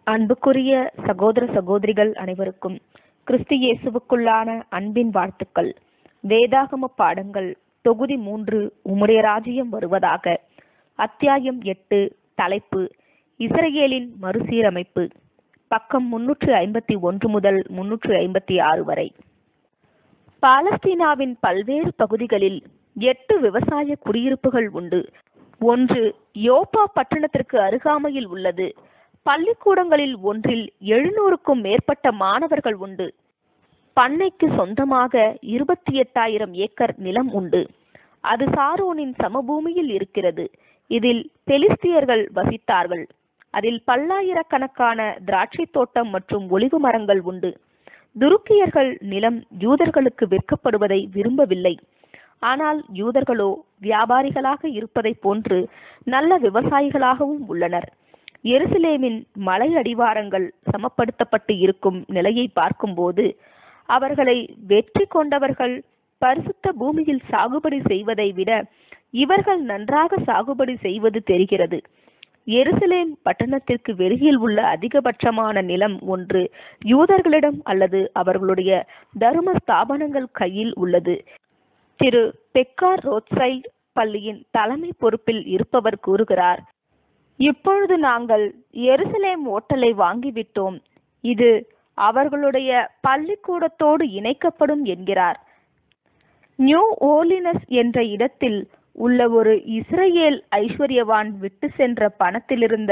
அன்புக்குரிய சகோதர சகோதரிகள் அனைவருக்கும் கிறிஸ்து இயேசுவுக்குள்ளான அன்பின் வாழ்த்துக்கள் வேதாகம பாடங்கள் தொகுதி மூன்று உம்முடைய ராஜ்யம் வருவதாக அத்தியாயம் எட்டு தலைப்பு இஸ்ரவேலின் மறுசீரமைப்பு பக்கம் முன்னூற்று ஐம்பத்தி ஒன்று முதல் முன்னூற்று ஐம்பத்தி ஆறு வரை பாலஸ்தீனாவின் பல்வேறு பகுதிகளில் எட்டு விவசாய குடியிருப்புகள் உண்டு ஒன்று யோப்பா பட்டணத்திற்கு அருகாமையில் உள்ளது பள்ளிக்கூடங்களில் ஒன்றில் எழுநூறுக்கும் மேற்பட்ட மாணவர்கள் உண்டு பண்ணைக்கு சொந்தமாக இருபத்தி எட்டாயிரம் ஏக்கர் நிலம் உண்டு அது சாரோனின் சமபூமியில் இருக்கிறது இதில் பெலிஸ்தியர்கள் வசித்தார்கள் அதில் பல்லாயிரக்கணக்கான திராட்சை தோட்டம் மற்றும் ஒலிவு மரங்கள் உண்டு துருக்கியர்கள் நிலம் யூதர்களுக்கு விற்கப்படுவதை விரும்பவில்லை ஆனால் யூதர்களோ வியாபாரிகளாக இருப்பதைப் போன்று நல்ல விவசாயிகளாகவும் உள்ளனர் எருசலேமின் மலை அடிவாரங்கள் சமப்படுத்தப்பட்டு இருக்கும் நிலையை பார்க்கும்போது அவர்களை வெற்றி கொண்டவர்கள் பரிசுத்த பூமியில் சாகுபடி செய்வதை விட இவர்கள் நன்றாக சாகுபடி செய்வது தெரிகிறது எருசலேம் பட்டணத்திற்கு வெளியில் உள்ள அதிகபட்சமான நிலம் ஒன்று யூதர்களிடம் அல்லது அவர்களுடைய தரும ஸ்தாபனங்கள் கையில் உள்ளது திரு பெக்கார் ரோட்சைல்ட் பள்ளியின் தலைமை பொறுப்பில் இருப்பவர் கூறுகிறார் இப்பொழுது நாங்கள் எருசலேம் ஓட்டலை வாங்கிவிட்டோம் இது அவர்களுடைய பள்ளிக்கூடத்தோடு இணைக்கப்படும் என்கிறார் நியூ ஓர்லினஸ் என்ற இடத்தில் உள்ள ஒரு இஸ்ரேல் ஐஸ்வர்யவான் விட்டு சென்ற பணத்திலிருந்த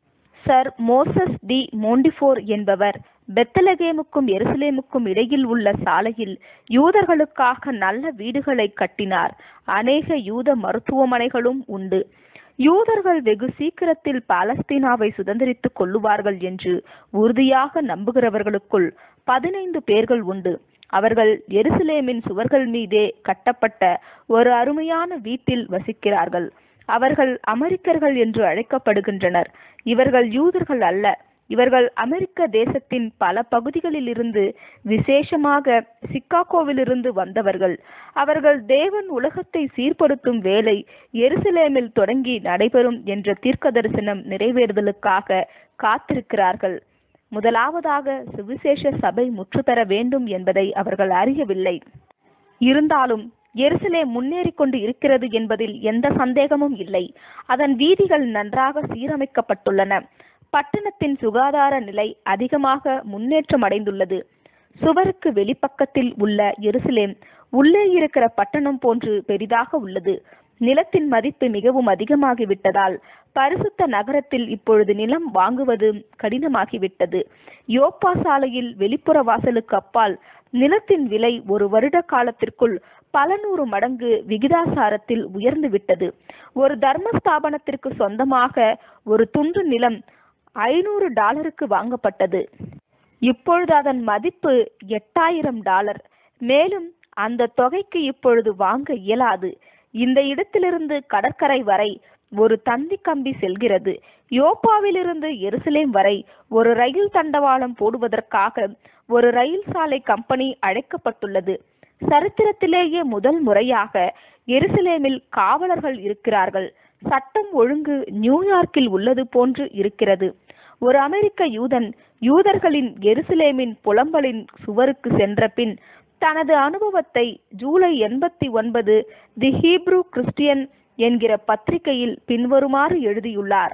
சர் மோசஸ் டி மோண்டிஃபோர் என்பவர் பெத்தலகேமுக்கும் எருசலேமுக்கும் இடையில் உள்ள சாலையில் யூதர்களுக்காக நல்ல வீடுகளை கட்டினார் அநேக யூத மருத்துவமனைகளும் உண்டு யூதர்கள் வெகு சீக்கிரத்தில் பாலஸ்தீனாவை சுதந்திரித்துக் கொள்ளுவார்கள் என்று உறுதியாக நம்புகிறவர்களுக்குள் பதினைந்து பேர்கள் உண்டு அவர்கள் எருசலேமின் சுவர்கள் மீதே கட்டப்பட்ட ஒரு அருமையான வீட்டில் வசிக்கிறார்கள் அவர்கள் அமெரிக்கர்கள் என்று அழைக்கப்படுகின்றனர் இவர்கள் யூதர்கள் அல்ல இவர்கள் அமெரிக்க தேசத்தின் பல பகுதிகளில் இருந்து விசேஷமாக சிக்காகோவிலிருந்து வந்தவர்கள் அவர்கள் தேவன் உலகத்தை சீர்படுத்தும் வேலை எருசலேமில் தொடங்கி நடைபெறும் என்ற தீர்க்க தரிசனம் நிறைவேறுதலுக்காக காத்திருக்கிறார்கள் முதலாவதாக சுவிசேஷ சபை முற்றுப்பெற வேண்டும் என்பதை அவர்கள் அறியவில்லை இருந்தாலும் எருசலேம் முன்னேறி கொண்டு இருக்கிறது என்பதில் எந்த சந்தேகமும் இல்லை அதன் வீதிகள் நன்றாக சீரமைக்கப்பட்டுள்ளன பட்டணத்தின் சுகாதார நிலை அதிகமாக முன்னேற்றம் அடைந்துள்ளது சுவருக்கு வெளிப்பக்கத்தில் உள்ள எருசலேம் உள்ளே இருக்கிற பட்டணம் போன்று பெரிதாக உள்ளது நிலத்தின் மதிப்பு மிகவும் அதிகமாகிவிட்டதால் பரிசுத்த நகரத்தில் இப்பொழுது நிலம் வாங்குவது கடினமாகிவிட்டது யோப்பா சாலையில் வெளிப்புற வாசலுக்கு அப்பால் நிலத்தின் விலை ஒரு வருட காலத்திற்குள் பல நூறு மடங்கு விகிதாசாரத்தில் உயர்ந்து விட்டது ஒரு தர்மஸ்தாபனத்திற்கு சொந்தமாக ஒரு துண்டு நிலம் ஐநூறு டாலருக்கு வாங்கப்பட்டது இப்பொழுது அதன் மதிப்பு எட்டாயிரம் டாலர் மேலும் அந்த தொகைக்கு இப்பொழுது வாங்க இயலாது இந்த இடத்திலிருந்து கடற்கரை வரை ஒரு தந்தி கம்பி செல்கிறது யோப்பாவிலிருந்து எருசலேம் வரை ஒரு ரயில் தண்டவாளம் போடுவதற்காக ஒரு ரயில் சாலை கம்பெனி அழைக்கப்பட்டுள்ளது சரித்திரத்திலேயே முதல் முறையாக எருசலேமில் காவலர்கள் இருக்கிறார்கள் சட்டம் ஒழுங்கு நியூயார்க்கில் உள்ளது போன்று இருக்கிறது ஒரு அமெரிக்க யூதன் யூதர்களின் எருசலேமின் புலம்பலின் சுவருக்கு சென்ற பின் தனது அனுபவத்தை ஜூலை எண்பத்தி ஒன்பது தி ஹீப்ரூ கிறிஸ்டியன் என்கிற பத்திரிகையில் பின்வருமாறு எழுதியுள்ளார்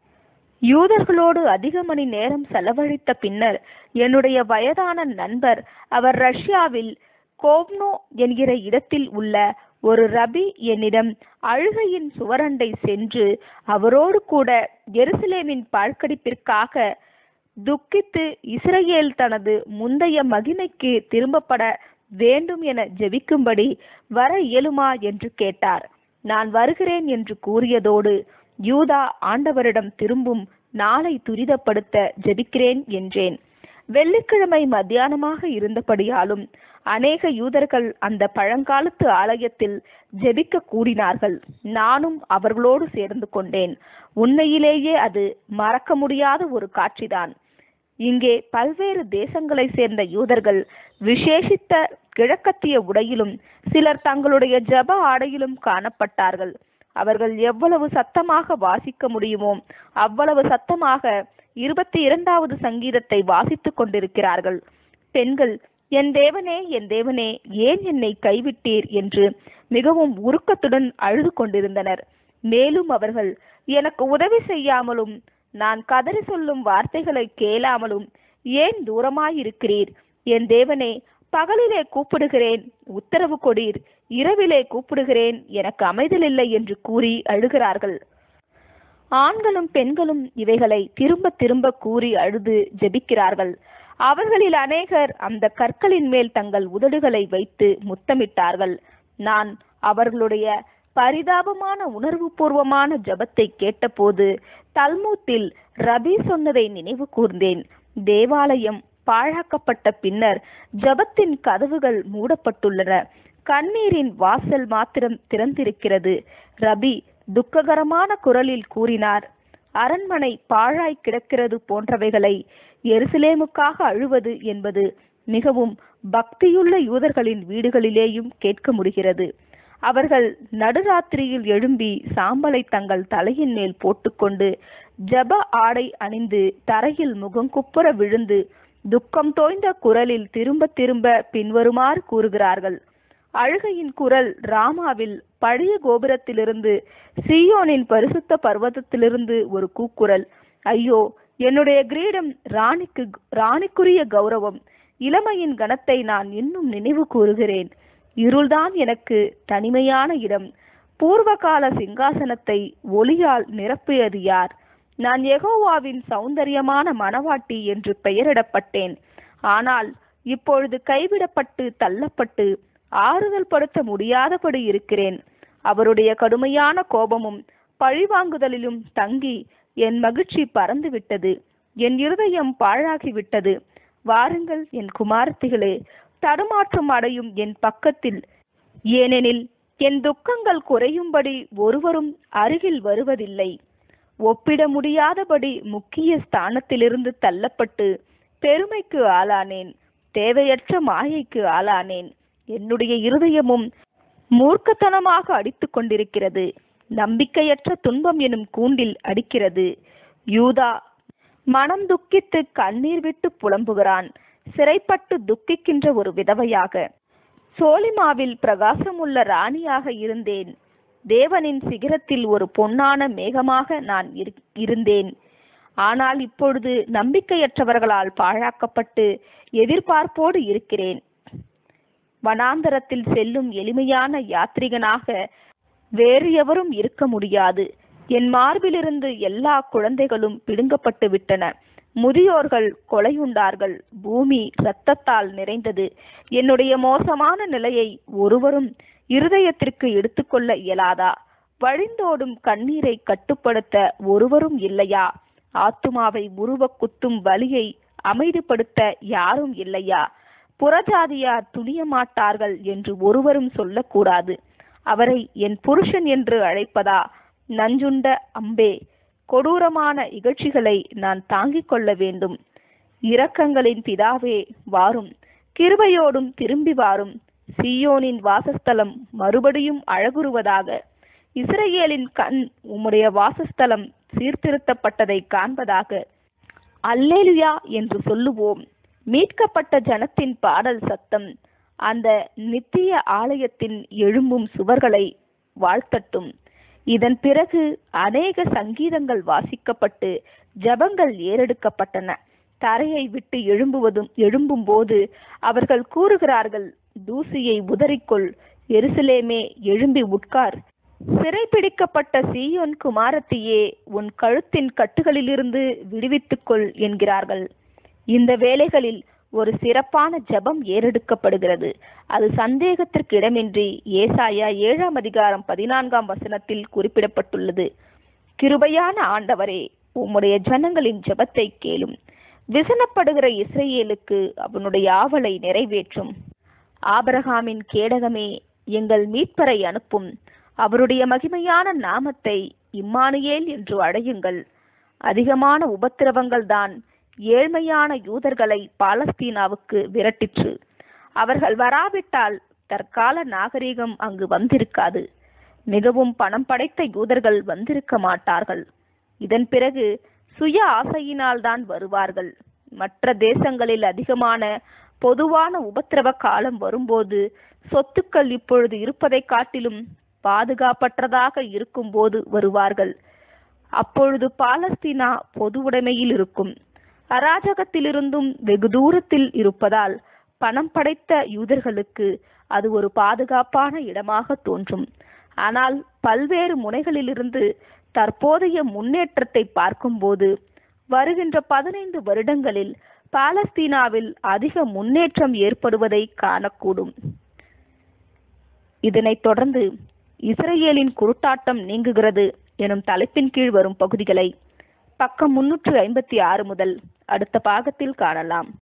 யூதர்களோடு அதிக மணி நேரம் செலவழித்த பின்னர் என்னுடைய வயதான நண்பர் அவர் ரஷ்யாவில் கோவ்னோ என்கிற இடத்தில் உள்ள ஒரு ரபி என்னிடம் அழுகையின் சுவரண்டை சென்று அவரோடு கூட எருசலேமின் பாழ்கடிப்பிற்காக துக்கித்து இஸ்ரேல் தனது முந்தைய மகிமைக்கு திரும்பப்பட வேண்டும் என ஜெபிக்கும்படி வர இயலுமா என்று கேட்டார் நான் வருகிறேன் என்று கூறியதோடு யூதா ஆண்டவரிடம் திரும்பும் நாளை துரிதப்படுத்த ஜெபிக்கிறேன் என்றேன் வெள்ளிக்கிழமை மத்தியானமாக இருந்தபடியாலும் அநேக யூதர்கள் அந்த பழங்காலத்து ஆலயத்தில் ஜெபிக்க கூடினார்கள் நானும் அவர்களோடு சேர்ந்து கொண்டேன் உண்மையிலேயே அது மறக்க முடியாத ஒரு காட்சிதான் இங்கே பல்வேறு தேசங்களை சேர்ந்த யூதர்கள் விசேஷித்த கிழக்கத்திய உடையிலும் சிலர் தங்களுடைய ஜப ஆடையிலும் காணப்பட்டார்கள் அவர்கள் எவ்வளவு சத்தமாக வாசிக்க முடியுமோ அவ்வளவு சத்தமாக இருபத்தி இரண்டாவது சங்கீதத்தை வாசித்துக் கொண்டிருக்கிறார்கள் பெண்கள் என் தேவனே என் தேவனே ஏன் என்னை கைவிட்டீர் என்று மிகவும் உருக்கத்துடன் அழுது கொண்டிருந்தனர் மேலும் அவர்கள் எனக்கு உதவி செய்யாமலும் நான் கதறி சொல்லும் வார்த்தைகளை கேளாமலும் ஏன் தூரமாயிருக்கிறீர் என் தேவனே பகலிலே கூப்பிடுகிறேன் உத்தரவு கொடீர் இரவிலே கூப்பிடுகிறேன் எனக்கு அமைதலில்லை என்று கூறி அழுகிறார்கள் ஆண்களும் பெண்களும் இவைகளை திரும்ப திரும்ப கூறி அழுது ஜெபிக்கிறார்கள் அவர்களில் அநேகர் அந்த கற்களின் மேல் தங்கள் உதடுகளை வைத்து முத்தமிட்டார்கள் நான் அவர்களுடைய பரிதாபமான உணர்வுபூர்வமான ஜபத்தை கேட்டபோது தல்மூத்தில் ரபி சொன்னதை நினைவு கூர்ந்தேன் தேவாலயம் பாழாக்கப்பட்ட பின்னர் ஜபத்தின் கதவுகள் மூடப்பட்டுள்ளன கண்ணீரின் வாசல் மாத்திரம் திறந்திருக்கிறது ரபி துக்ககரமான குரலில் கூறினார் அரண்மனை பாழாய் கிடக்கிறது போன்றவைகளை எருசலேமுக்காக அழுவது என்பது மிகவும் பக்தியுள்ள யூதர்களின் வீடுகளிலேயும் கேட்க முடிகிறது அவர்கள் நடுராத்திரியில் எழும்பி சாம்பலை தங்கள் தலையின் மேல் போட்டுக்கொண்டு ஜப ஆடை அணிந்து தரையில் முகங்குப்புற விழுந்து துக்கம் தோய்ந்த குரலில் திரும்ப திரும்ப பின்வருமாறு கூறுகிறார்கள் அழுகையின் குரல் ராமாவில் பழைய கோபுரத்திலிருந்து சீயோனின் பரிசுத்த பர்வதத்திலிருந்து ஒரு கூக்குரல் ஐயோ என்னுடைய கிரீடம் ராணிக்கு ராணிக்குரிய கௌரவம் இளமையின் கணத்தை நான் இன்னும் நினைவு கூறுகிறேன் இருள்தான் எனக்கு தனிமையான இடம் பூர்வகால சிங்காசனத்தை ஒளியால் நிரப்பியது யார் நான் யெகோவாவின் சௌந்தரியமான மணவாட்டி என்று பெயரிடப்பட்டேன் ஆனால் இப்பொழுது கைவிடப்பட்டு தள்ளப்பட்டு ஆறுதல் படுத்த முடியாதபடி இருக்கிறேன் அவருடைய கடுமையான கோபமும் பழிவாங்குதலிலும் தங்கி என் மகிழ்ச்சி பறந்து விட்டது என் இருதயம் பாழாகிவிட்டது வாருங்கள் என் குமாரத்திகளே தடுமாற்றம் அடையும் என் பக்கத்தில் ஏனெனில் என் துக்கங்கள் குறையும்படி ஒருவரும் அருகில் வருவதில்லை ஒப்பிட முடியாதபடி முக்கிய ஸ்தானத்திலிருந்து தள்ளப்பட்டு பெருமைக்கு ஆளானேன் தேவையற்ற மாயைக்கு ஆளானேன் என்னுடைய இருதயமும் மூர்க்கத்தனமாக அடித்துக் கொண்டிருக்கிறது நம்பிக்கையற்ற துன்பம் எனும் கூண்டில் அடிக்கிறது யூதா மனம் துக்கித்து கண்ணீர் விட்டு புலம்புகிறான் சிறைப்பட்டு துக்கிக்கின்ற ஒரு விதவையாக சோலிமாவில் பிரகாசமுள்ள ராணியாக இருந்தேன் தேவனின் சிகரத்தில் ஒரு பொன்னான மேகமாக நான் இரு- இருந்தேன் ஆனால் இப்பொழுது நம்பிக்கையற்றவர்களால் பாழாக்கப்பட்டு எதிர்பார்ப்போடு இருக்கிறேன் வனாந்தரத்தில் செல்லும் எளிமையான யாத்ரிகனாக வேறு எவரும் இருக்க முடியாது என் மார்பிலிருந்து எல்லா குழந்தைகளும் பிடுங்கப்பட்டு விட்டன முதியோர்கள் கொலையுண்டார்கள் பூமி இரத்தத்தால் நிறைந்தது என்னுடைய மோசமான நிலையை ஒருவரும் இருதயத்திற்கு எடுத்துக்கொள்ள இயலாதா வழிந்தோடும் கண்ணீரை கட்டுப்படுத்த ஒருவரும் இல்லையா ஆத்துமாவை உருவ குத்தும் வலியை அமைதிப்படுத்த யாரும் இல்லையா புறஜாதியார் துணிய மாட்டார்கள் என்று ஒருவரும் சொல்லக்கூடாது அவரை என் புருஷன் என்று அழைப்பதா நஞ்சுண்ட அம்பே கொடூரமான இகழ்ச்சிகளை நான் தாங்கிக் கொள்ள வேண்டும் இரக்கங்களின் பிதாவே வாரும் கிருபையோடும் திரும்பி வாரும் சீயோனின் வாசஸ்தலம் மறுபடியும் அழகுறுவதாக இஸ்ரவேலின் கண் உம்முடைய வாசஸ்தலம் சீர்திருத்தப்பட்டதை காண்பதாக அல்லேலுயா என்று சொல்லுவோம் மீட்கப்பட்ட ஜனத்தின் பாடல் சத்தம் அந்த நித்திய ஆலயத்தின் எழும்பும் சுவர்களை வாழ்த்தட்டும் இதன் பிறகு அநேக சங்கீதங்கள் வாசிக்கப்பட்டு ஜபங்கள் ஏறெடுக்கப்பட்டன தரையை விட்டு எழும்புவதும் எழும்பும்போது அவர்கள் கூறுகிறார்கள் தூசியை உதறிக்கொள் எருசலேமே எழும்பி உட்கார் சிறைப்பிடிக்கப்பட்ட சீயோன் குமாரத்தியே உன் கழுத்தின் கட்டுகளிலிருந்து விடுவித்துக்கொள் என்கிறார்கள் இந்த வேளைகளில் ஒரு சிறப்பான ஜெபம் ஏறெடுக்கப்படுகிறது அது சந்தேகத்திற்கு இடமின்றி ஏசாயா ஏழாம் அதிகாரம் பதினான்காம் வசனத்தில் குறிப்பிடப்பட்டுள்ளது கிருபையான ஆண்டவரே உம்முடைய ஜனங்களின் ஜெபத்தை கேளும் விசனப்படுகிற இஸ்ரேலுக்கு அவனுடைய ஆவலை நிறைவேற்றும் ஆபிரகாமின் கேடகமே எங்கள் மீட்பரை அனுப்பும் அவருடைய மகிமையான நாமத்தை இம்மானுவேல் என்று அழையுங்கள் அதிகமான உபத்திரவங்கள் தான் ஏழ்மையான யூதர்களை பாலஸ்தீனாவுக்கு விரட்டிற்று அவர்கள் வராவிட்டால் தற்கால நாகரிகம் அங்கு வந்திருக்காது மிகவும் பணம் படைத்த யூதர்கள் வந்திருக்க மாட்டார்கள் இதன் பிறகு சுய ஆசையினால்தான் வருவார்கள் மற்ற தேசங்களில் அதிகமான பொதுவான உபத்திரவ காலம் வரும்போது சொத்துக்கள் இப்பொழுது இருப்பதை காட்டிலும் பாதுகாப்பற்றதாக இருக்கும்போது வருவார்கள் அப்பொழுது பாலஸ்தீனா பொது உடைமையில் இருக்கும் அராஜகத்திலிருந்தும் வெகு தூரத்தில் இருப்பதால் பணம் படைத்த யூதர்களுக்கு அது ஒரு பாதுகாப்பான இடமாக தோன்றும் ஆனால் பல்வேறு முனைகளிலிருந்து தற்போதைய முன்னேற்றத்தை பார்க்கும்போது வருகின்ற பதினைந்து வருடங்களில் பாலஸ்தீனாவில் அதிக முன்னேற்றம் ஏற்படுவதை காணக்கூடும் இதனைத் தொடர்ந்து இஸ்ரேலின் குருட்டாட்டம் நீங்குகிறது எனும் தலைப்பின் கீழ் வரும் பகுதிகளை பக்கம் முன்னூற்று ஐம்பத்தி ஆறு முதல் அடுத்த பாகத்தில் காணலாம்